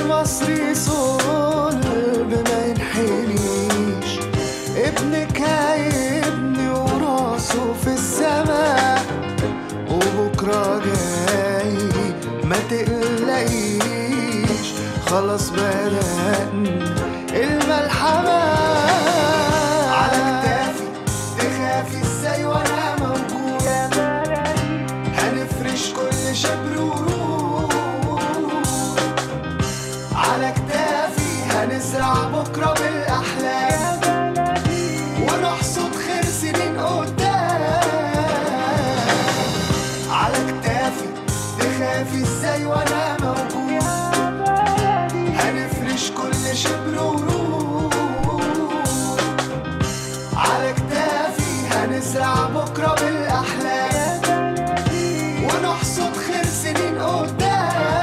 مصري صلب ما ينحنيش ابنك هيبني وراسه في السماء وبكرة جاي ما تقلقيش خلاص بدأنا الملحمة على كتافي تخافي ازاي وانا موجود هنفرش كل شبر ورود على كتافي هنزرع بكرة بالأحلام ونحصد خير سنين قدام على كتافي تخافي ازاي وانا موجود هنفرش كل شبر ورود على كتافي هنزرع بكرة بالأحلام ونحصد خير سنين قدام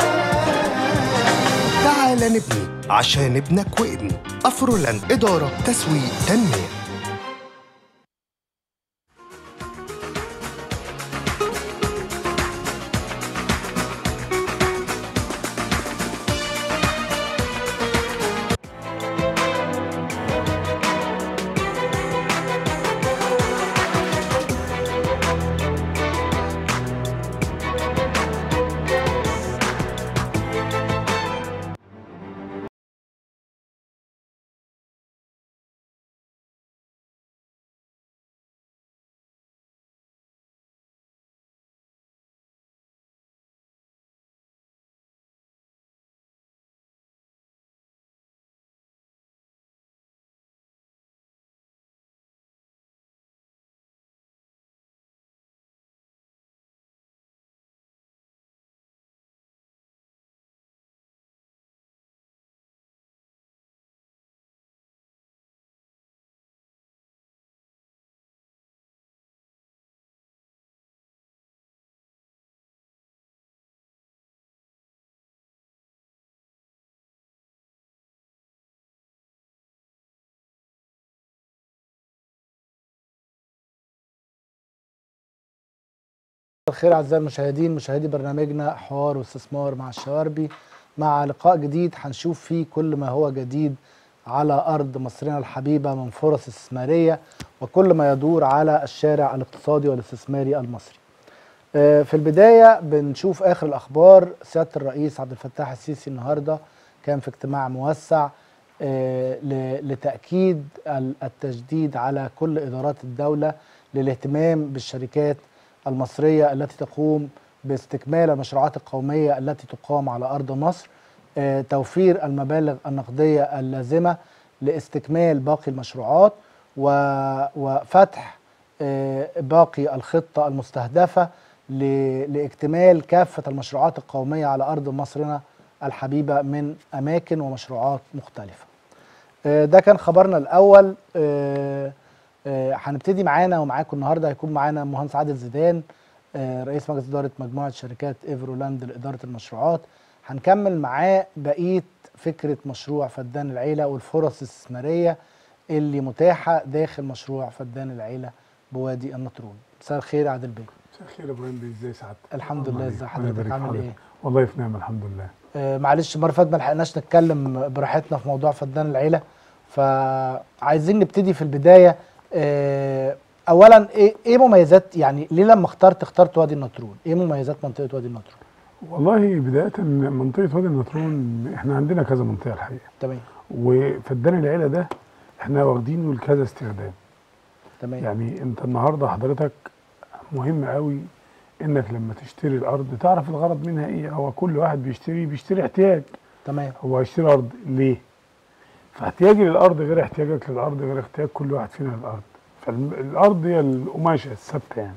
تعال نبني عشان ابنك وابني أفرولاند إدارة تسويق تنمية الخير اعزائي المشاهدين مشاهدي برنامجنا حوار واستثمار مع الشواربي مع لقاء جديد هنشوف فيه كل ما هو جديد على ارض مصرنا الحبيبه من فرص استثماريه وكل ما يدور على الشارع الاقتصادي والاستثماري المصري. آه، في البدايه بنشوف اخر الاخبار سياده الرئيس عبد الفتاح السيسي النهارده كان في اجتماع موسع آه، ل- لتاكيد ال- التجديد على كل ادارات الدوله للاهتمام بالشركات المصريه التي تقوم باستكمال المشروعات القوميه التي تقام على ارض مصر آه، توفير المبالغ النقديه اللازمه لاستكمال باقي المشروعات و- وفتح آه، باقي الخطه المستهدفه ل- لاكتمال كافه المشروعات القوميه على ارض مصرنا الحبيبه من اماكن ومشروعات مختلفه. آه، ده كان خبرنا الاول آه، آه، هنبتدي معانا ومعاكم النهارده هيكون معانا المهندس عادل زيدان آه، رئيس مجلس اداره مجموعه شركات ايفرولاند لاداره المشروعات هنكمل معاه بقيه فكره مشروع فدان العيله والفرص الاستثماريه اللي متاحه داخل مشروع فدان العيله بوادي النطرون مساء الخير يا عادل بيه مساء الخير يا ابراهيم بيه ازاي سعادتك؟ الحمد الله لله عليك. ازي الله حضرتك يبارك في عامل حضرتك. ايه والله في نعمه الحمد لله آه، معلش المره اللي فاتت ما لحقناش نتكلم براحتنا في موضوع فدان العيله فعايزين نبتدي في البدايه آه، اولا ايه ايه مميزات يعني ليه لما اخترت اخترت وادي النطرون ايه مميزات منطقه وادي النطرون والله بدايه منطقه وادي النطرون احنا عندنا كذا منطقه الحقيقه تمام وفدان العيله ده احنا واخدينه لكذا استخدام تمام يعني انت النهارده حضرتك مهم قوي انك لما تشتري الارض تعرف الغرض منها ايه هو كل واحد بيشتري بيشتري احتياج تمام هو هيشتري ارض ليه فاحتياجي للارض غير احتياجك للارض غير احتياج كل واحد فينا للارض فالارض هي القماشه الثابته يعني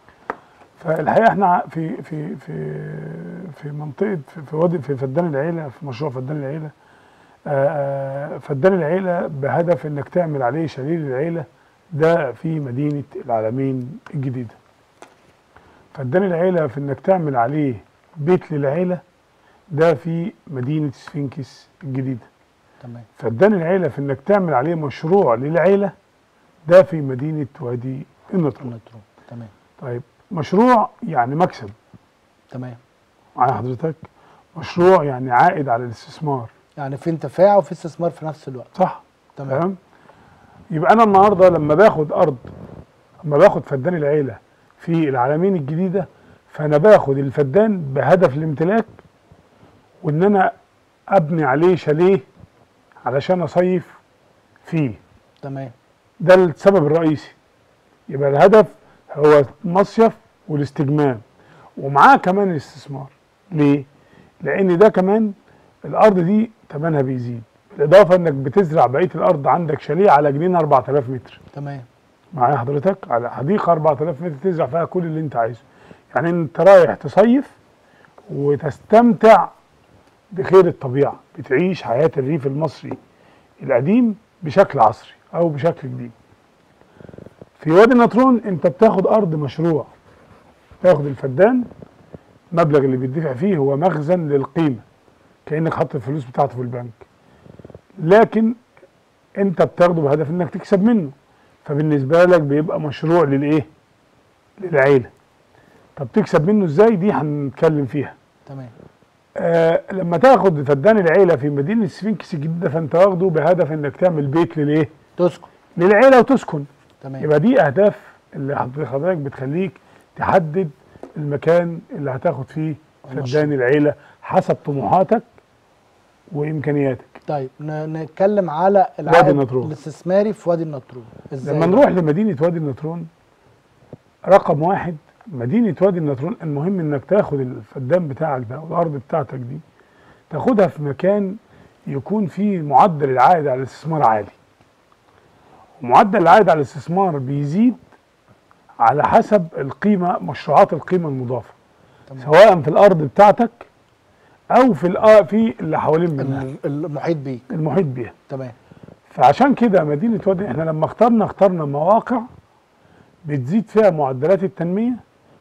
فالحقيقه احنا في في في في منطقه في في وادي في فدان العيله في مشروع فدان العيله آه، آه، فدان العيله بهدف انك تعمل عليه شاليه للعيله ده في مدينه العالمين الجديده فدان العيله في انك تعمل عليه بيت للعيله ده في مدينه سفنكس الجديده تمام فدان العيله في انك تعمل عليه مشروع للعيله ده في مدينه وادي النطرون النطرون تمام طيب مشروع يعني مكسب تمام معايا حضرتك مشروع يعني عائد على الاستثمار يعني في انتفاع وفي استثمار في نفس الوقت صح تمام تمام يبقى انا النهارده لما باخد ارض لما باخد فدان العيله في العالمين الجديده فانا باخد الفدان بهدف الامتلاك وان انا ابني عليه شاليه علشان اصيف فيه تمام ده السبب الرئيسي يبقى الهدف هو المصيف والاستجمام ومعاه كمان الاستثمار ليه؟ لان ده كمان الارض دي ثمنها بيزيد بالاضافه انك بتزرع بقيه الارض عندك شاليه على جنينه 4000 متر تمام معايا حضرتك على حديقه 4000 متر تزرع فيها كل اللي انت عايزه يعني انت رايح تصيف وتستمتع بخير الطبيعه بتعيش حياه الريف المصري القديم بشكل عصري او بشكل جديد في وادي النطرون انت بتاخد ارض مشروع تاخد الفدان المبلغ اللي بيدفع فيه هو مخزن للقيمه كانك حاطط الفلوس بتاعته في البنك لكن انت بتاخده بهدف انك تكسب منه فبالنسبه لك بيبقى مشروع للايه للعيله طب تكسب منه ازاي دي هنتكلم فيها تمام آه لما تاخد فدان العيله في مدينه سفنكس الجديده فانت واخده بهدف انك تعمل بيت للايه تسكن للعيله وتسكن تمام يبقى دي اهداف اللي حضرتك حضرتك بتخليك تحدد المكان اللي هتاخد فيه المشروع. فدان العيله حسب طموحاتك وامكانياتك طيب ن- نتكلم على وادي العائد النطرون. الاستثماري في وادي النطرون ازاي لما نروح لمدينه وادي النطرون رقم واحد مدينه وادي النطرون المهم انك تاخد الفدان بتاعك ده والارض بتاعتك دي تاخدها في مكان يكون فيه معدل العائد على الاستثمار عالي ومعدل العائد على الاستثمار بيزيد على حسب القيمه مشروعات القيمه المضافه تمام. سواء في الارض بتاعتك او في الأ- في اللي حوالين منها ال- المحيط بيك المحيط بيها تمام فعشان كده مدينة وادي احنا لما اخترنا اخترنا مواقع بتزيد فيها معدلات التنمية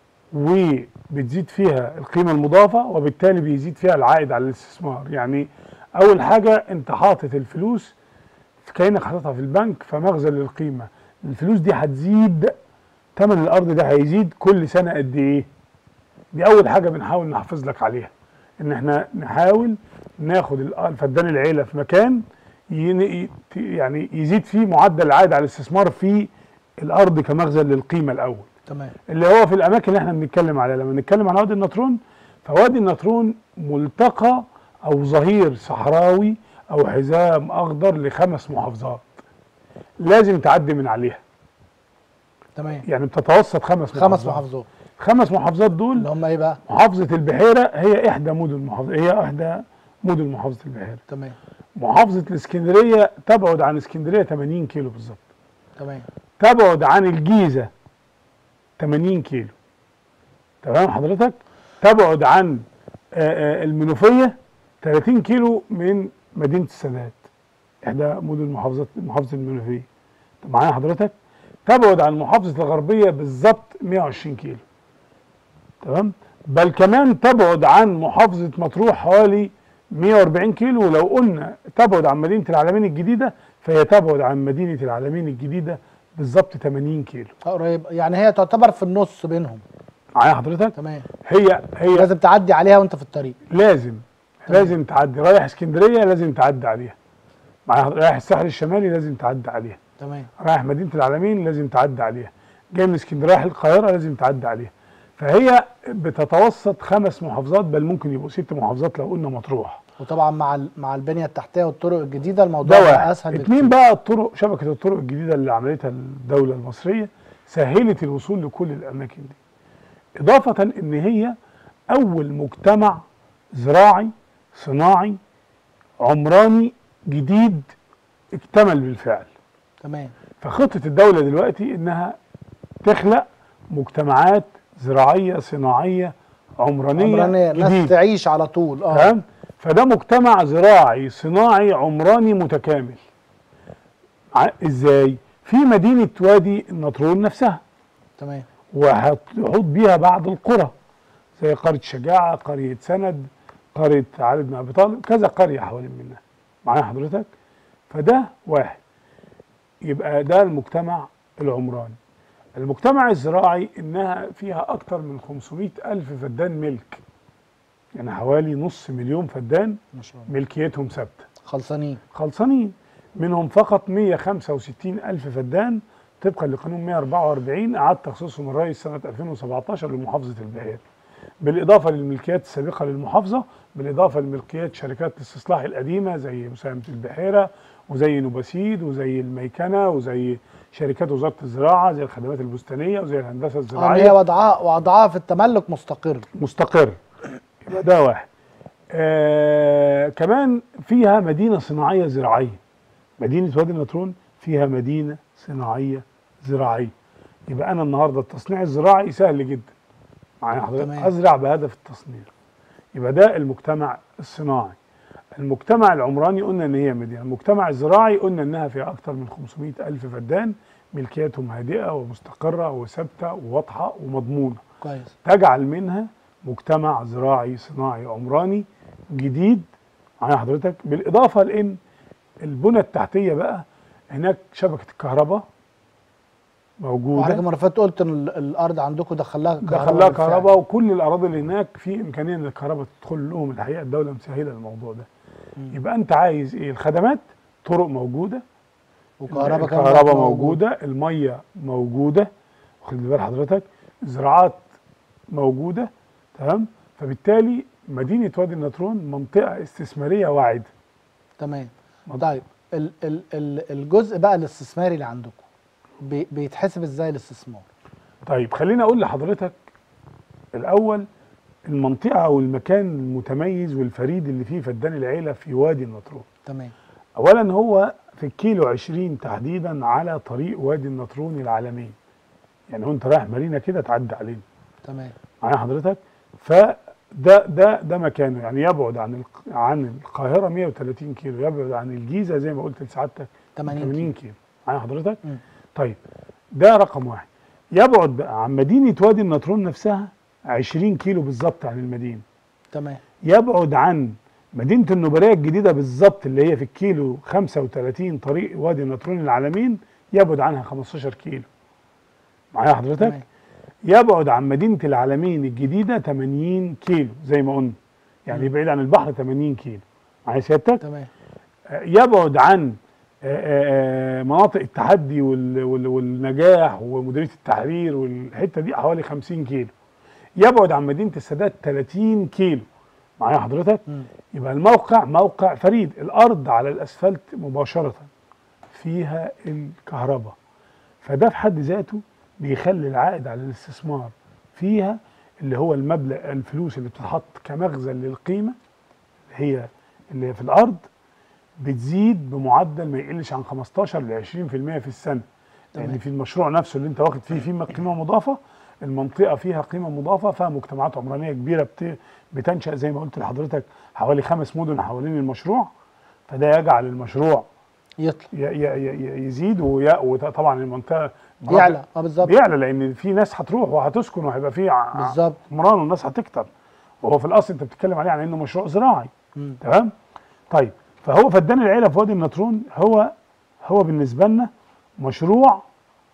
وبتزيد فيها القيمة المضافة وبالتالي بيزيد فيها العائد على الاستثمار يعني أول حاجة أنت حاطط الفلوس كأنك حاططها في البنك فمخزن للقيمة الفلوس دي هتزيد تمن الأرض ده هيزيد كل سنة قد إيه دي أول حاجة بنحاول نحافظ لك عليها إن احنا نحاول ناخد ال- الفدان العيلة في مكان ين- ي- ت- يعني يزيد فيه معدل العائد على الاستثمار في الارض كمخزن للقيمه الاول تمام اللي هو في الاماكن اللي احنا بنتكلم عليها لما نتكلم عن وادي النطرون فوادي النطرون ملتقى او ظهير صحراوي او حزام اخضر لخمس محافظات لازم تعدي من عليها تمام يعني بتتوسط خمس محافظات خمس محافظات خمس محافظات دول اللي هم ايه بقى محافظه البحيره هي احدى مدن محافظه هي احدى مدن محافظه البحيره تمام محافظه الاسكندريه تبعد عن اسكندريه 80 كيلو بالظبط تمام تبعد عن الجيزة 80 كيلو تمام حضرتك تبعد عن آه، آه، المنوفية 30 كيلو من مدينة السادات إحدى مدن محافظة محافظة المنوفية طب معايا حضرتك تبعد عن محافظة الغربية بالظبط 120 كيلو تمام بل كمان تبعد عن محافظة مطروح حوالي 140 كيلو ولو قلنا تبعد عن مدينة العالمين الجديدة فهي تبعد عن مدينة العالمين الجديدة بالظبط 80 كيلو قريب يعني هي تعتبر في النص بينهم معايا حضرتك تمام هي هي لازم تعدي عليها وانت في الطريق لازم لازم تعدي رايح اسكندرية لازم تعدي عليها معايا حضرتك؟ رايح الساحل الشمالي لازم تعدي عليها تمام رايح مدينة العالمين لازم تعدي عليها جاي من اسكندرية رايح القاهرة لازم تعدي عليها فهي بتتوسط خمس محافظات بل ممكن يبقوا ست محافظات لو قلنا مطروح وطبعا مع ال- مع البنيه التحتيه والطرق الجديده الموضوع ده بقى واحد اسهل اتنين بكتير. بقى الطرق شبكة الطرق الجديدة اللي عملتها الدولة المصرية سهلت الوصول لكل الأماكن دي إضافة إن هي أول مجتمع زراعي صناعي عمراني جديد اكتمل بالفعل تمام فخطة الدولة دلوقتي إنها تخلق مجتمعات زراعية صناعية عمرانية, عمرانيه ناس جديد تعيش على طول اه تمام فده مجتمع زراعي صناعي عمراني متكامل ع- ازاي في مدينه وادي النطرون نفسها تمام وهتحوط بيها بعض القرى زي قريه شجاعه قريه سند قريه علي بن ابي طالب كذا قريه حوالين منها معايا حضرتك فده واحد يبقى ده المجتمع العمراني المجتمع الزراعي انها فيها اكتر من 500 الف فدان ملك يعني حوالي نص مليون فدان ما شاء الله ملكيتهم ثابته خلصانين خلصانين منهم فقط 165 ألف فدان طبقا لقانون 144 أعاد تخصيصهم الرئيس سنة 2017 لمحافظة البحيرة بالإضافة للملكيات السابقة للمحافظة بالإضافة لملكيات شركات الاستصلاح القديمة زي مساهمة البحيرة وزي نوباسيد وزي الميكنة وزي شركات وزارة الزراعة زي الخدمات البستانية وزي الهندسة اه الزراعية هي وضعها وضعها في التملك مستقر مستقر يبقى ده واحد آه كمان فيها مدينة صناعية زراعية مدينة وادي النطرون فيها مدينة صناعية زراعية يبقى أنا النهاردة التصنيع الزراعي سهل جدا معايا حضرتك تمام. أزرع بهدف التصنيع يبقى ده المجتمع الصناعي المجتمع العمراني قلنا ان هي مدينه المجتمع الزراعي قلنا انها فيها اكثر من 500 الف فدان ملكياتهم هادئه ومستقره وثابته وواضحه ومضمونه كويس تجعل منها مجتمع زراعي صناعي عمراني جديد معايا حضرتك بالاضافه لان البنى التحتيه بقى هناك شبكه الكهرباء وحضرتك موجوده المره اللي فاتت قلت ان ال- الارض عندكم دخلها كهرباء دخلها بالفعل. كهرباء وكل الاراضي اللي هناك في امكانيه ان الكهرباء تدخل لهم الحقيقه الدوله مسهله الموضوع ده يبقى انت عايز ايه الخدمات طرق موجوده وكهرباء كمان الكهرباء موجود. موجوده الميه موجوده واخد بال حضرتك زراعات موجوده تمام فبالتالي مدينه وادي النطرون منطقه استثماريه واعده تمام مض- طيب ال ال ال الجزء بقى الاستثماري اللي عندكم بي بيتحسب ازاي الاستثمار طيب خليني اقول لحضرتك الاول المنطقه او المكان المتميز والفريد اللي فيه فدان العيله في وادي النطرون تمام اولا هو في الكيلو 20 تحديدا على طريق وادي النطرون العالمي يعني وانت رايح مارينا كده تعدي علينا تمام معايا حضرتك فده ده ده مكانه يعني يبعد عن الق- عن القاهره 130 كيلو يبعد عن الجيزه زي ما قلت لسعادتك 80 80 كيلو معايا حضرتك مم. طيب ده رقم واحد يبعد بقى عن مدينه وادي النطرون نفسها 20 كيلو بالظبط عن المدينه تمام يبعد عن مدينه النوبريه الجديده بالظبط اللي هي في الكيلو 35 طريق وادي النطرون العالمين يبعد عنها 15 كيلو معايا حضرتك تمام يبعد عن مدينه العالمين الجديده 80 كيلو زي ما قلنا يعني بعيد عن البحر 80 كيلو معايا سيادتك تمام آه، يبعد عن آه، آه، آه، مناطق التحدي وال- وال- والنجاح ومديريه التحرير والحته دي حوالي 50 كيلو يبعد عن مدينه السادات 30 كيلو معايا حضرتك مم. يبقى الموقع موقع فريد الارض على الاسفلت مباشره فيها الكهرباء فده في حد ذاته بيخلي العائد على الاستثمار فيها اللي هو المبلغ الفلوس اللي بتتحط كمخزن للقيمه اللي هي اللي هي في الارض بتزيد بمعدل ما يقلش عن 15 ل 20% في السنه تمام. لان في المشروع نفسه اللي انت واخد فيه فيه قيمه مضافه المنطقه فيها قيمه مضافه فيها مجتمعات عمرانيه كبيره بت- بتنشا زي ما قلت لحضرتك حوالي خمس مدن حوالين المشروع فده يجعل المشروع يطلع ي- ي- ي- يزيد وي- وطبعا المنطقه يعلى اه بالظبط بيعلى لان في ناس هتروح وهتسكن وهيبقى في ع- بالظبط عمران والناس هتكتر وهو في الاصل انت بتتكلم عليه على انه مشروع زراعي مم. تمام طيب فهو فدان العيله في وادي النطرون هو هو بالنسبه لنا مشروع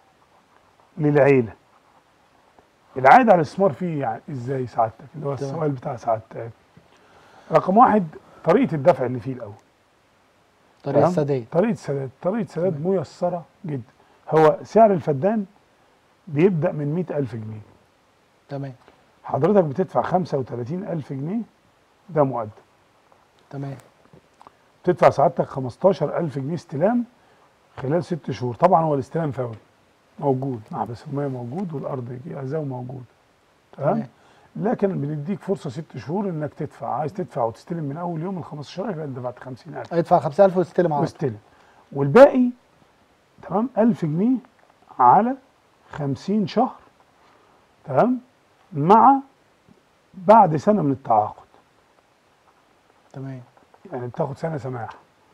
للعيله العائد على الاستثمار فيه يعني ازاي سعادتك اللي هو تمام. السؤال بتاع سعادتك رقم واحد طريقه الدفع اللي فيه الاول طريقه تمام؟ السداد طريقه سداد طريقه سداد ميسره جدا هو سعر الفدان بيبدا من 100000 جنيه تمام حضرتك بتدفع 35000 جنيه ده مقدم تمام تدفع سعادتك 15000 جنيه استلام خلال ست شهور طبعا هو الاستلام فوري موجود محبس الميه موجود والارض جاهزه وموجود تمام تمام لكن بنديك فرصه ست شهور انك تدفع عايز تدفع وتستلم من اول يوم ال 15000 يبقى انت دفعت 50000 يدفع 5000 ويستلم على طول. واستلم والباقي تمام 1000 جنيه على 50 شهر تمام مع بعد سنه من التعاقد تمام يعني بتاخد سنه سماح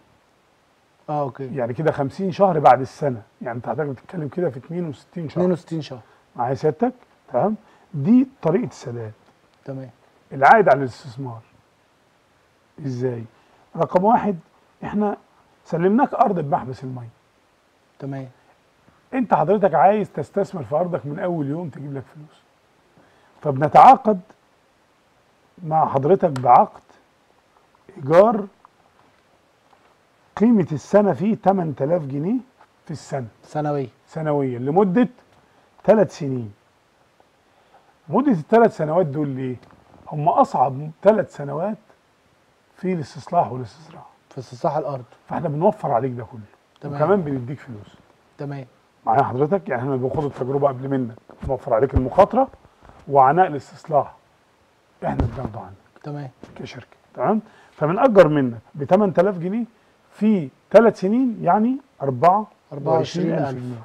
اه اوكي يعني كده 50 شهر بعد السنه يعني انت حضرتك بتتكلم كده في 62 شهر 62 شهر معايا سيادتك تمام دي طريقه السداد تمام العائد على الاستثمار ازاي رقم واحد احنا سلمناك ارض بمحبس الميه تمام انت حضرتك عايز تستثمر في ارضك من اول يوم تجيب لك فلوس فبنتعاقد مع حضرتك بعقد ايجار قيمه السنه فيه 8000 جنيه في السنه سنويه سنويا لمده ثلاث سنين مده الثلاث سنوات دول ليه هم اصعب ثلاث سنوات في الاستصلاح والاستصلاح في استصلاح الارض فاحنا بنوفر عليك ده كله تمام. وكمان بنديك فلوس تمام معايا حضرتك يعني احنا بناخد التجربه قبل منك نوفر عليك المخاطره وعناء الاستصلاح احنا بناخده عنك تمام كشركه تمام فبنأجر منك ب 8000 جنيه في ثلاث سنين يعني 24 24000 جنيه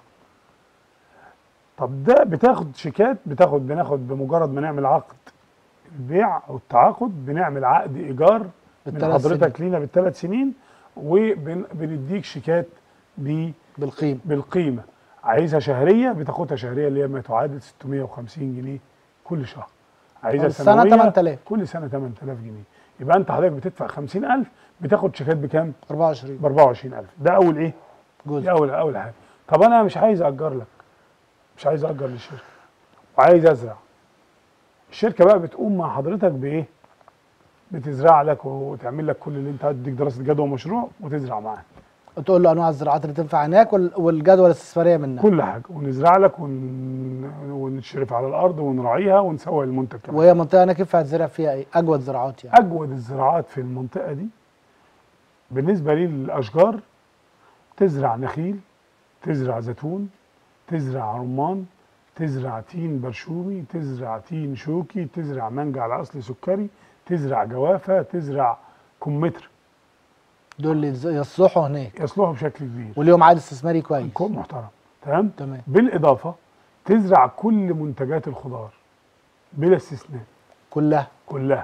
طب ده بتاخد شيكات بتاخد بناخد بمجرد ما نعمل عقد البيع او التعاقد بنعمل عقد ايجار من بالثلاث حضرتك لينا بالثلاث سنين وبنديك شيكات ب بالقيمه بالقيمه عايزها شهريه بتاخدها شهريه اللي هي ما تعادل 650 جنيه كل شهر عايزها السنة سنويه 8000. كل سنه 8000 جنيه يبقى انت حضرتك بتدفع 50000 بتاخد شيكات بكام 24 ب 24000 ده اول ايه دي جزء اول اول حاجه طب انا مش عايز اجر لك مش عايز اجر للشركه وعايز ازرع الشركه بقى بتقوم مع حضرتك بايه بتزرع لك وتعمل لك كل اللي انت تديك دراسه جدوى ومشروع وتزرع معاك تقول له انواع الزراعات اللي تنفع هناك وال- والجدول الاستثماريه منها كل حاجه ونزرع لك ون... ونشرف على الارض ونراعيها ونسوق المنتج كمان وهي منطقه هناك ينفع تزرع فيها ايه اجود زراعات يعني اجود الزراعات في المنطقه دي بالنسبه لي للاشجار تزرع نخيل تزرع زيتون تزرع رمان تزرع تين برشومي تزرع تين شوكي تزرع مانجا على اصل سكري تزرع جوافه تزرع كمثرى دول اللي يز- يصلحوا هناك يصلحوا بشكل كبير وليهم عائد استثماري كويس يكون محترم تمام تمام بالاضافه تزرع كل منتجات الخضار بلا استثناء كلها كلها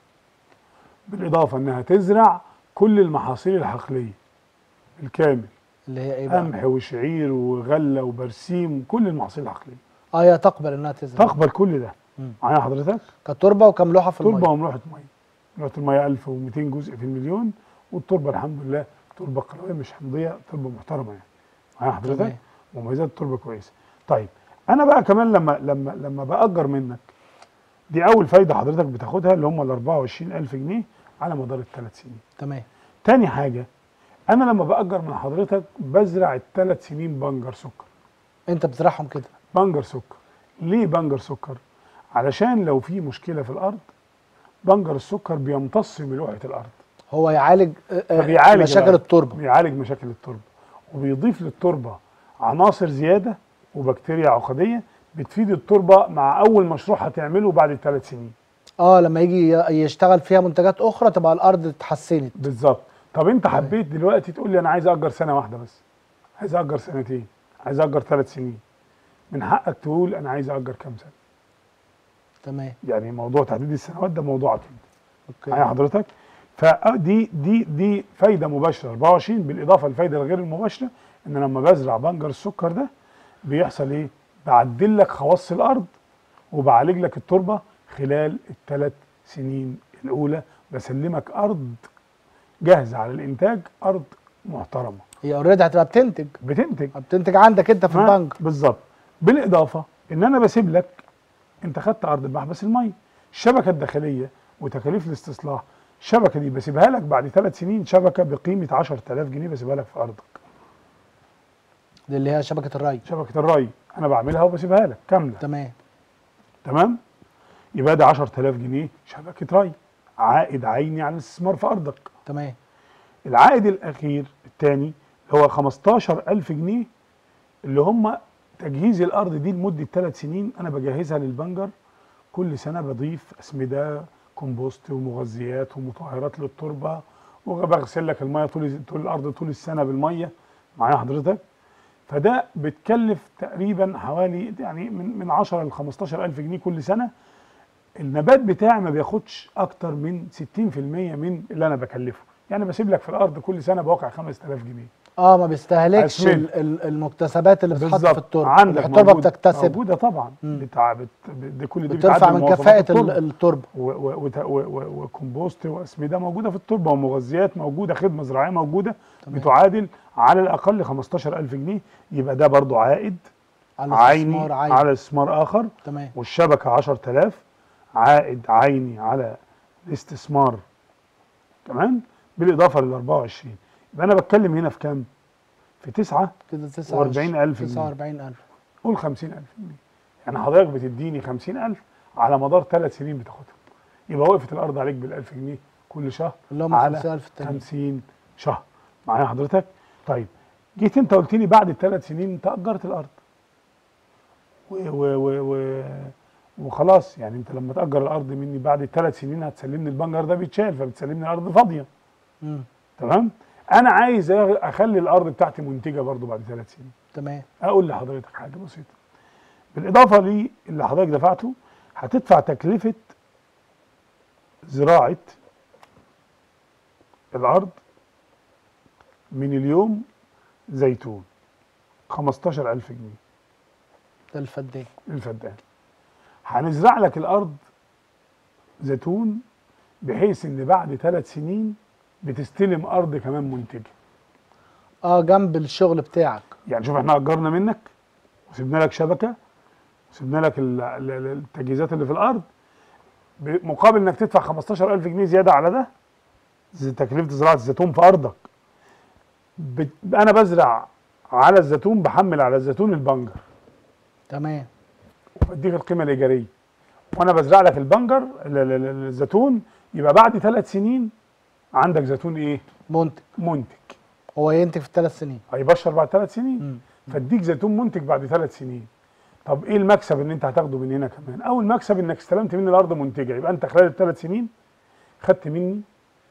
بالاضافه انها تزرع كل المحاصيل الحقليه بالكامل اللي هي ايه بقى قمح وشعير وغله وبرسيم كل المحاصيل الحقليه اه هي تقبل انها تزرع تقبل كل ده مم. معايا حضرتك كتربه وكم لوحه في تربه الميه وملوحه ميه ملوحه الميه 1200 جزء في المليون والتربه الحمد لله تربه قلويه مش حمضيه تربه محترمه يعني معايا حضرتك تمام. مميزات التربه كويسه طيب انا بقى كمان لما لما لما باجر منك دي اول فايده حضرتك بتاخدها اللي هم ال 24000 جنيه على مدار الثلاث سنين تمام تاني حاجه انا لما باجر من حضرتك بزرع الثلاث سنين بنجر سكر انت بتزرعهم كده بنجر سكر ليه بنجر سكر علشان لو في مشكله في الارض بنجر السكر بيمتص ملوحه الارض هو يعالج آه، آه، فبيعالج مشاكل الأرض. التربه بيعالج مشاكل التربه وبيضيف للتربه عناصر زياده وبكتيريا عقديه بتفيد التربه مع اول مشروع هتعمله بعد الثلاث سنين اه لما يجي ي- يشتغل فيها منتجات اخرى تبقى الارض اتحسنت بالظبط طب انت حبيت دلوقتي تقول لي انا عايز اجر سنه واحده بس عايز اجر سنتين عايز اجر ثلاث سنين من حقك تقول انا عايز اجر كام سنه تمام يعني موضوع تحديد السنوات ده موضوعك انت معايا اوكي حضرتك فدي دي دي فايده مباشره 24 بالاضافه للفايده الغير المباشره ان لما بزرع بنجر السكر ده بيحصل ايه؟ بعدل لك خواص الارض وبعالج لك التربه خلال الثلاث سنين الاولى بسلمك ارض جاهزه على الانتاج ارض محترمه هي اوريدي هتبقى بتنتج بتنتج بتنتج عندك انت في ها؟ البنك بالظبط بالاضافه ان انا بسيب لك انت خدت ارض المحبس الميه الشبكه الداخليه وتكاليف الاستصلاح الشبكه دي بسيبها لك بعد ثلاث سنين شبكه بقيمه 10000 جنيه بسيبها لك في ارضك دي اللي هي شبكه الري شبكه الري انا بعملها وبسيبها لك كامله تمام تمام يبقى ده 10000 جنيه شبكه ري عائد عيني على الاستثمار في ارضك تمام العائد الاخير الثاني هو 15000 جنيه اللي هم تجهيز الارض دي لمده ثلاث سنين انا بجهزها للبنجر كل سنه بضيف اسمده كومبوست ومغذيات ومطهرات للتربه وبغسل لك الميه طول طول الارض طول السنه بالميه معايا حضرتك فده بتكلف تقريبا حوالي يعني من من 10 ل 15000 جنيه كل سنه النبات بتاعي ما بياخدش اكتر من 60% من اللي انا بكلفه يعني بسيب لك في الارض كل سنه بواقع 5000 جنيه اه ما بيستهلكش أسمنت. ال- ال- المكتسبات اللي بتتحط في التربه عندك التربه موجود- بتكتسب موجوده طبعا مم. بتاع بت... ب- دي كل دي بترفع بتعدل من مواصفات كفاءه ال- التربة. التربه و- و- وت- و- و- وكمبوست واسمده موجوده في التربه ومغذيات موجوده خدمه زراعيه موجوده تمام. بتعادل على الاقل 15000 جنيه يبقى ده برضو عائد على عيني الاستثمار عيني على استثمار اخر تمام والشبكه 10000 عائد عيني على الاستثمار تمام بالاضافه لل 24 يبقى انا بتكلم هنا في كام؟ في 9 كده 49,000 جنيه. 49000 قول 50000 جنيه يعني حضرتك بتديني 50000 على مدار ثلاث سنين بتاخدهم يبقى وقفت الارض عليك بال 1000 جنيه كل شهر اللي هم على 50000 التانيين 50 شهر معايا حضرتك طيب جيت انت قلت لي بعد الثلاث سنين انت اجرت الارض و و و و وخلاص يعني انت لما تاجر الارض مني بعد الثلاث سنين هتسلمني البنجر ده بيتشال فبتسلمني الارض فاضيه مم. تمام انا عايز اخلي الارض بتاعتي منتجه برضو بعد ثلاث سنين تمام اقول لحضرتك حاجه بسيطه بالاضافه لي اللي حضرتك دفعته هتدفع تكلفه زراعه الارض من اليوم زيتون 15000 جنيه ده الفدان للفدان هنزرع لك الارض زيتون بحيث ان بعد ثلاث سنين بتستلم ارض كمان منتجه اه جنب الشغل بتاعك يعني شوف احنا اجرنا منك وسيبنا لك شبكه وسيبنا لك ال- ال- ال- التجهيزات اللي في الارض ب- مقابل انك تدفع 15000 جنيه زياده على ده زي تكلفه زراعه الزيتون في ارضك بت- انا بزرع على الزيتون بحمل على الزيتون البنجر تمام وبديك القيمه الايجاريه وانا بزرع لك البنجر ال- ال- ال- الزيتون يبقى بعد ثلاث سنين عندك زيتون ايه؟ منتج منتج هو ينتج في ثلاث سنين هيبشر بعد ثلاث سنين مم. فاديك زيتون منتج بعد ثلاث سنين طب ايه المكسب اللي انت هتاخده من هنا كمان اول مكسب انك استلمت مني الارض منتجه يبقى انت خلال الثلاث سنين خدت مني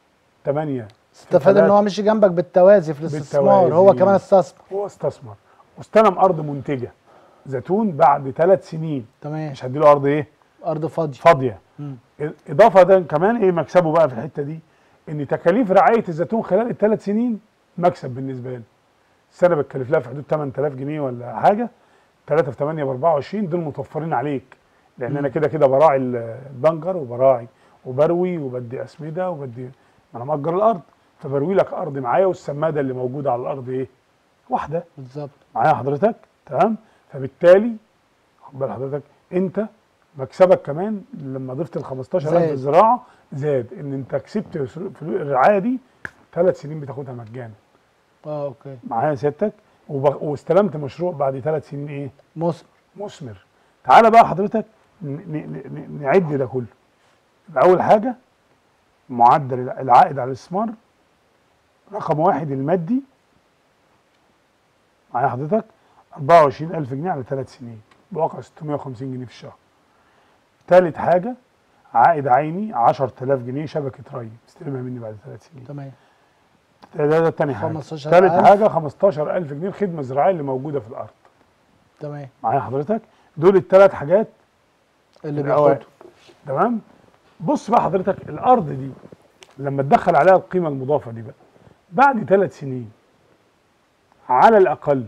8 استفاد ان هو مشي جنبك بالتوازي في الاستثمار هو بالتوازي. كمان استثمر هو استثمر واستلم ارض منتجه زيتون بعد ثلاث سنين تمام مش هديله ارض ايه ارض فاضيه فاضيه مم. اضافه ده كمان ايه مكسبه بقى في الحته دي ان تكاليف رعايه الزيتون خلال الثلاث سنين مكسب بالنسبه لي السنه بتكلف لها في حدود 8000 جنيه ولا حاجه 3 في 8 ب 24 دول متوفرين عليك لان انا كده كده براعي ال- البنجر وبراعي وبروي وبدي اسمده وبدي ما انا مأجر الارض فبروي لك ارض معايا والسماده اللي موجوده على الارض ايه واحده بالظبط معايا حضرتك تمام فبالتالي خد بال حضرتك انت مكسبك كمان لما ضفت ال 15000 زاد. في الزراعه زاد ان انت كسبت فلو- الرعايه دي ثلاث سنين بتاخدها مجانا اه اوكي معايا سيادتك وب- واستلمت مشروع بعد ثلاث سنين ايه مثمر مثمر تعالى بقى حضرتك ن- ن- ن- نعد ده كله يبقى اول حاجه معدل الع- العائد على الاستثمار رقم واحد المادي معايا حضرتك 24000 جنيه على ثلاث سنين بواقع 650 جنيه في الشهر ثالث حاجه عائد عيني 10000 جنيه شبكه ري استلمها مني بعد ثلاث سنين تمام ده ده, ده تاني حاجه 15,000 ثالث حاجه 15000 جنيه الخدمه الزراعيه اللي موجوده في الارض تمام معايا حضرتك دول الثلاث حاجات اللي الأوائل. بياخده تمام بص بقى حضرتك الارض دي لما تدخل عليها القيمه المضافه دي بقى بعد ثلاث سنين على الاقل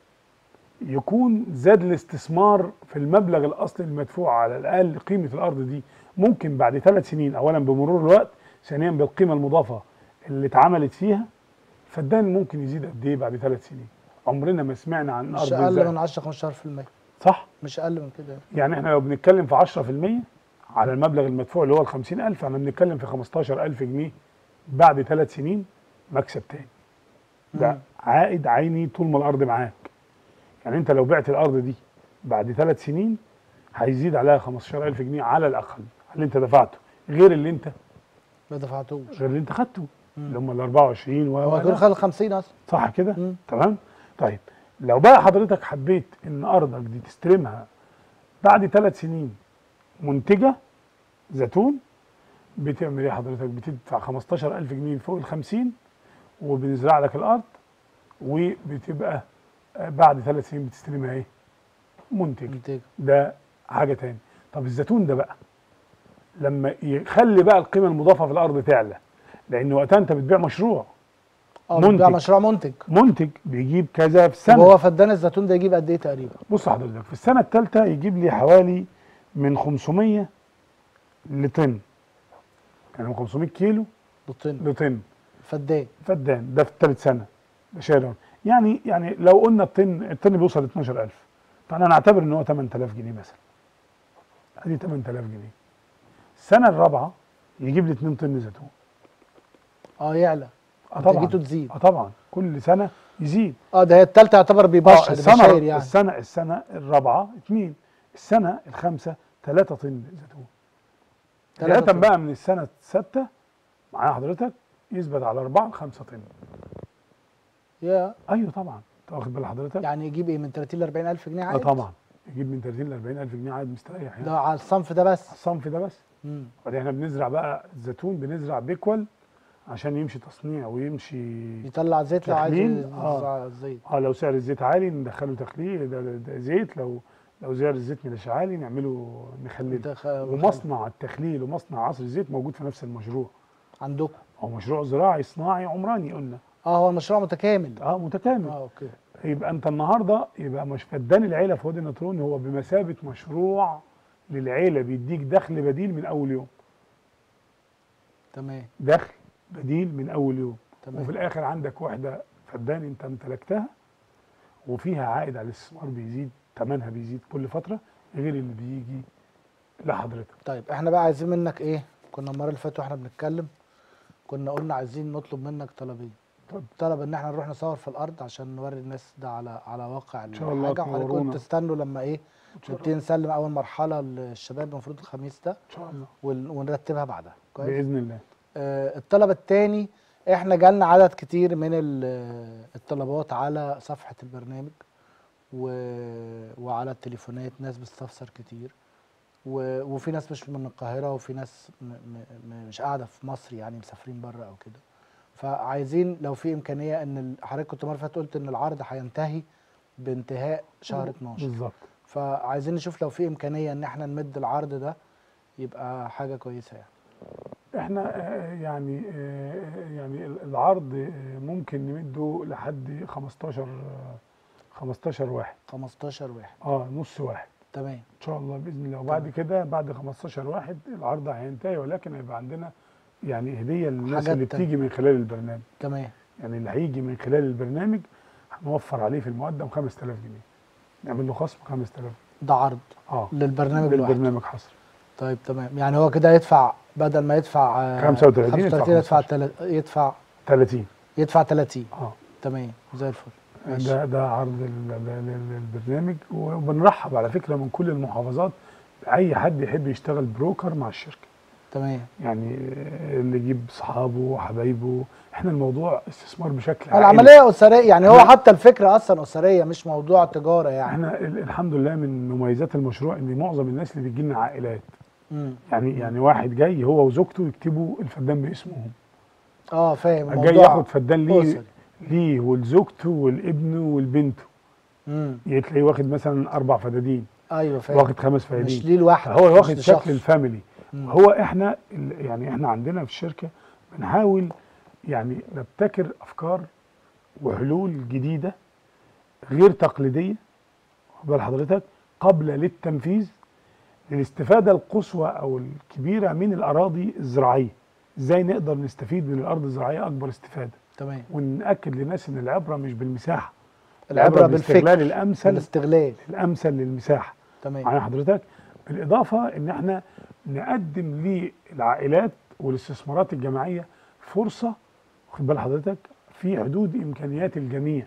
يكون زاد الاستثمار في المبلغ الاصلي المدفوع على الاقل قيمه الارض دي ممكن بعد ثلاث سنين اولا بمرور الوقت ثانيا بالقيمه المضافه اللي اتعملت فيها فالدين ممكن يزيد قد ايه بعد ثلاث سنين عمرنا ما سمعنا عن مش ارض اقل زاد. من 10 15% صح مش اقل من كده يعني احنا لو بنتكلم في 10% على المبلغ المدفوع اللي هو ال 50000 احنا بنتكلم في 15000 جنيه بعد ثلاث سنين مكسب تاني ده مم. عائد عيني طول ما الارض معاك يعني انت لو بعت الارض دي بعد ثلاث سنين هيزيد عليها 15000 جنيه على الاقل اللي انت دفعته غير اللي انت ما دفعتوش غير اللي انت خدته مم. اللي هم ال 24 و هو و- دول خد 50 اصلا صح كده مم. تمام طيب لو بقى حضرتك حبيت ان ارضك دي تستلمها بعد ثلاث سنين منتجه زيتون بتعمل ايه حضرتك بتدفع 15000 جنيه فوق ال 50 وبنزرع لك الارض وبتبقى آه، بعد ثلاث سنين بتستلمها ايه منتج منتج ده حاجه تاني طب الزيتون ده بقى لما يخلي بقى القيمه المضافه في الارض تعلى لان وقتها انت بتبيع مشروع اه بتبيع منتج. مشروع منتج منتج بيجيب كذا في طب السنه هو فدان الزيتون ده يجيب قد ايه تقريبا؟ بص حضرتك في السنه الثالثه يجيب لي حوالي من 500 لطن يعني من 500 كيلو بالطن لطن فدان فدان ده في الثالث سنه ده شهر يعني يعني لو قلنا الطن الطن بيوصل ل 12000 فانا نعتبر ان هو 8000 جنيه مثلا ادي 8000 جنيه السنه الرابعه يجيب لي 2 طن زيتون اه يعلى اه طبعا انتاجيته تزيد اه طبعا كل سنه يزيد اه ده هي التالتة يعتبر اه بيبشر السنه بشاير يعني السنه السنه الرابعه اثنين السنه الخامسه 3 طن زيتون تلاتة بداية طن. بقى من السنه السادسه معايا حضرتك يثبت على 4 ل 5 طن يا ايوه طبعا انت واخد بال حضرتك يعني يجيب ايه من 30 ل 40 الف جنيه اه عادي طبعا يجيب من 30 ل 40 الف جنيه عادي مستريح يعني ده على الصنف ده بس الصنف ده بس مم. وبعدين احنا بنزرع بقى الزيتون بنزرع بيكول عشان يمشي تصنيع ويمشي يطلع زيت لو عايز تخليل، آه. يزرع الزيت اه لو سعر الزيت عالي ندخله تخليه ده, ده, ده زيت لو لو سعر الزيت مش عالي نعمله نخلله ده خ- ومصنع التخليل ومصنع عصر الزيت موجود في نفس المشروع عندكم هو مشروع زراعي صناعي عمراني قلنا اه هو المشروع متكامل اه متكامل اه اوكي يبقى انت النهارده يبقى مش فدان العيله في وادي النطرون هو بمثابه مشروع للعيله بيديك دخل بديل من اول يوم تمام دخل بديل من اول يوم تمام. وفي الاخر عندك وحده فدان انت امتلكتها وفيها عائد على الاستثمار بيزيد ثمنها بيزيد كل فتره غير اللي بيجي لحضرتك طيب احنا بقى عايزين منك ايه كنا المره اللي فاتت واحنا بنتكلم كنا قلنا عايزين نطلب منك طلبين اتفضل. طلب ان احنا نروح نصور في الارض عشان نوري الناس ده على على واقع ان شاء الله وحضرتك تنورونا. كنت تستنوا لما ايه نبتدي نسلم اول مرحله للشباب المفروض الخميس ده ان شاء الله ون- ونرتبها بعدها كويس باذن الله آه، الطلب الثاني احنا جالنا عدد كتير من ال- الطلبات على صفحة البرنامج و... وعلى التليفونات ناس بتستفسر كتير و... وفي ناس مش من القاهرة وفي ناس م... م... م- مش قاعدة في مصر يعني مسافرين بره أو كده فعايزين لو في إمكانية إن ال- حضرتك كنت مرة اللي فاتت قلت إن العرض هينتهي بانتهاء شهر 12 بالظبط فعايزين نشوف لو في إمكانية إن احنا نمد العرض ده يبقى حاجة كويسة يعني احنا آه، يعني آه، يعني العرض آه، ممكن نمده لحد 15 آه، 15 واحد 15 واحد اه نص واحد تمام ان شاء الله باذن الله وبعد تمام. كده بعد 15 واحد العرض هينتهي ولكن هيبقى عندنا يعني هديه للناس حاجات اللي تانية. بتيجي من خلال البرنامج تمام يعني اللي هيجي من خلال البرنامج هنوفر عليه في المقدم 5000 جنيه نعمل له خصم 5000 ده عرض اه للبرنامج الواحد البرنامج حصري طيب تمام يعني هو كده يدفع بدل ما يدفع آه، 35 يدفع 35 يدفع 15. تل- يدفع 30 يدفع 30 اه تمام زي الفل ماشي. ده ده عرض ال- ال- ال- البرنامج وبنرحب على فكره من كل المحافظات باي حد يحب يشتغل بروكر مع الشركه تمام يعني اللي يجيب اصحابه وحبايبه احنا الموضوع استثمار بشكل عائلي. العمليه اسريه يعني هو احنا- حتى الفكره اصلا اسريه مش موضوع تجاره يعني احنا ال- الحمد لله من مميزات المشروع ان معظم الناس اللي بتجي لنا عائلات مم. يعني يعني واحد جاي هو وزوجته يكتبوا الفدان باسمهم اه فاهم جاي الموضوع ياخد فدان ليه أسري. ليه ولزوجته والابن والبنت امم تلاقيه واخد مثلا اربع فدادين ليه فاهم واخد خمس مش فدادين ليه لوحده هو مش واخد لشخص. شكل الفاميلي مم. هو احنا ال- يعني احنا عندنا في الشركه بنحاول يعني نبتكر افكار وحلول جديده غير تقليديه واخد بال حضرتك قبل للتنفيذ للاستفاده القصوى او الكبيره من الاراضي الزراعيه ازاي نقدر نستفيد من الارض الزراعيه اكبر استفاده تمام ونأكد للناس ان العبره مش بالمساحه العبره بالاستغلال بالفكر الامثل بالاستغلال الامثل للمساحه تمام معايا حضرتك بالاضافه ان احنا نقدم للعائلات والاستثمارات الجماعيه فرصه واخد بال حضرتك في حدود امكانيات الجميع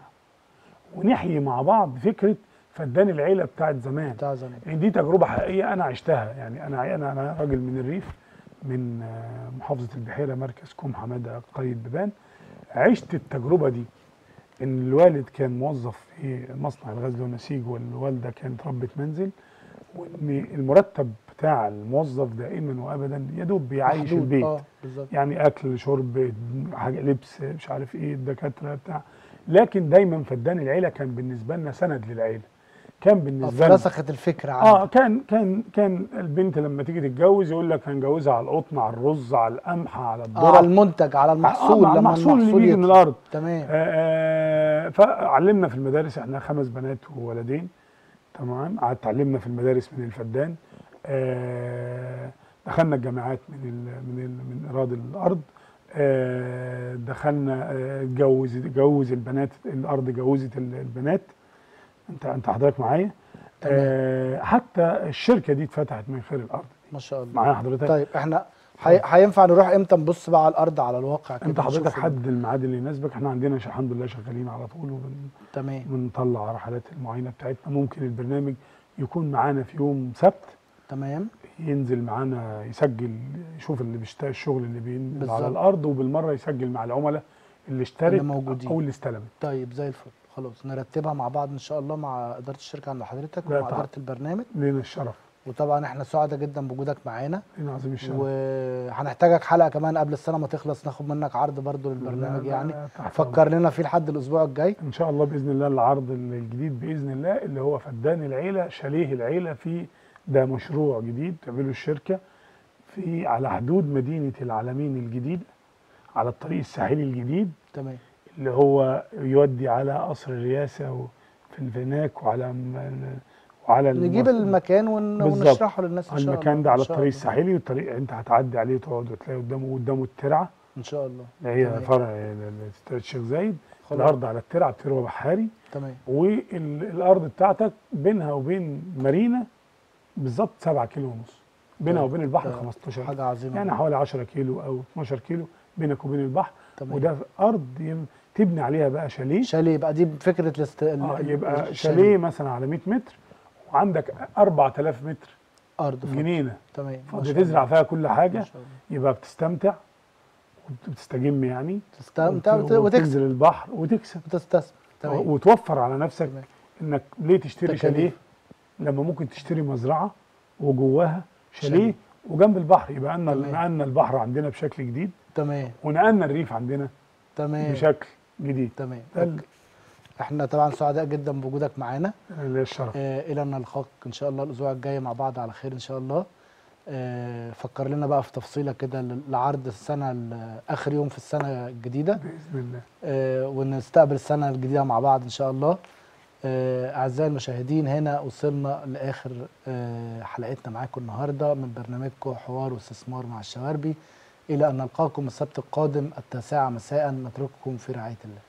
ونحيي مع بعض فكره فدان العيله بتاعت زمان بتاع زمان يعني دي تجربه حقيقيه انا عشتها يعني انا انا انا راجل من الريف من آه، محافظه البحيره مركز كوم حماده قريه بيبان عشت التجربه دي ان الوالد كان موظف في مصنع الغزل والنسيج والوالده كانت ربة منزل وان المرتب بتاع الموظف دائما وابدا يا دوب بيعيش محدود. البيت اه بالظبط يعني اكل شرب حاجه لبس مش عارف ايه الدكاتره بتاع لكن دايما فدان العيله كان بالنسبه لنا سند للعيله كان آه، بالنسبه لنا فرسخت الفكره اه عنده كان كان كان البنت لما تيجي تتجوز يقول لك هنجوزها على القطن على الرز على القمح على الذره اه على المنتج على المحصول آه مع لما المحصول اللي بيجي من يطلع. الارض تمام آه آه فعلمنا في المدارس احنا خمس بنات وولدين تمام قعدت علمنا في المدارس من الفدان آه دخلنا الجامعات من ال من ال من اراضي الارض آه دخلنا آه، اتجوز جوز البنات الارض جوزت ال- البنات انت انت حضرتك معايا تمام. آه حتى الشركه دي اتفتحت من خير الارض ما شاء الله معايا حضرتك طيب احنا هي- هينفع نروح امتى نبص بقى على الارض على الواقع كده انت حضرتك نشوف ال- حدد الميعاد اللي يناسبك احنا عندنا ش- الحمد لله شغالين على طول وبن تمام بنطلع رحلات المعاينه بتاعتنا ممكن البرنامج يكون معانا في يوم سبت تمام ينزل معانا يسجل يشوف اللي بيشتغل الشغل اللي بينزل على بالظبط. الارض وبالمره يسجل مع العملاء اللي اشترت اللي موجودين. او اللي استلمت طيب زي الفل خلاص نرتبها مع بعض ان شاء الله مع اداره الشركه عند حضرتك لا ومع طبعا. اداره البرنامج لينا الشرف وطبعا احنا سعداء جدا بوجودك معانا لينا عظيم الشرف وهنحتاجك حلقه كمان قبل السنه ما تخلص ناخد منك عرض برضو للبرنامج لا، يعني لا، تحت فكر لنا فيه لحد الاسبوع الجاي ان شاء الله باذن الله العرض الجديد باذن الله اللي هو فدان العيله شاليه العيله في ده مشروع جديد تعمله الشركه في على حدود مدينه العالمين الجديد على الطريق الساحلي الجديد تمام اللي هو يودي على قصر الرئاسه وفي الفناك وعلى م- وعلى نجيب المس- المكان ون... بالظبط. ونشرحه للناس ان شاء الله المكان ده على إن شاء الطريق الله. الساحلي والطريق انت هتعدي عليه تقعد وتلاقي قدامه قدامه الترعه ان شاء الله اللي هي تمام. فرع ال- ال- الشيخ زايد خلاص. الارض على الترعه بتروى بحاري تمام والارض بتاعتك بينها وبين مارينا بالظبط 7 كيلو ونص بينها طيب، وبين البحر ده 15 حاجه عظيمه يعني حوالي 10 كيلو او 12 كيلو بينك وبين البحر تمام. وده ارض يم- تبني عليها بقى شاليه شاليه يبقى دي فكره الاست... ال- آه ال- يبقى الشاليه. شاليه مثلا على 100 متر وعندك 4000 متر ارض فاضية. جنينه تمام ما فاضي شاء تزرع الله. فيها كل ما حاجه شاء الله يبقى بتستمتع وبتستجم يعني تستمتع وت- وت- وتكسب وتنزل البحر وتكسب وتستثمر تمام وتوفر على نفسك تمام. انك ليه تشتري تكاليف. شاليه لما ممكن تشتري مزرعه وجواها شاليه. شاليه وجنب البحر يبقى ان تمام. نقلنا البحر عندنا بشكل جديد تمام ونقلنا الريف عندنا تمام بشكل جديد تمام ده ال- أوكي. احنا طبعا سعداء جدا بوجودك معانا اللي الشرف آه الى ان نلقاك ان شاء الله الاسبوع الجاي مع بعض على خير ان شاء الله آه فكر لنا بقى في تفصيله كده ل- لعرض السنه ال- اخر يوم في السنه الجديده باذن الله آه ونستقبل السنه الجديده مع بعض ان شاء الله آه اعزائي المشاهدين هنا وصلنا لاخر آه حلقتنا معاكم النهارده من برنامجكم حوار واستثمار مع الشواربي الى ان نلقاكم السبت القادم التاسعه مساء نترككم في رعايه الله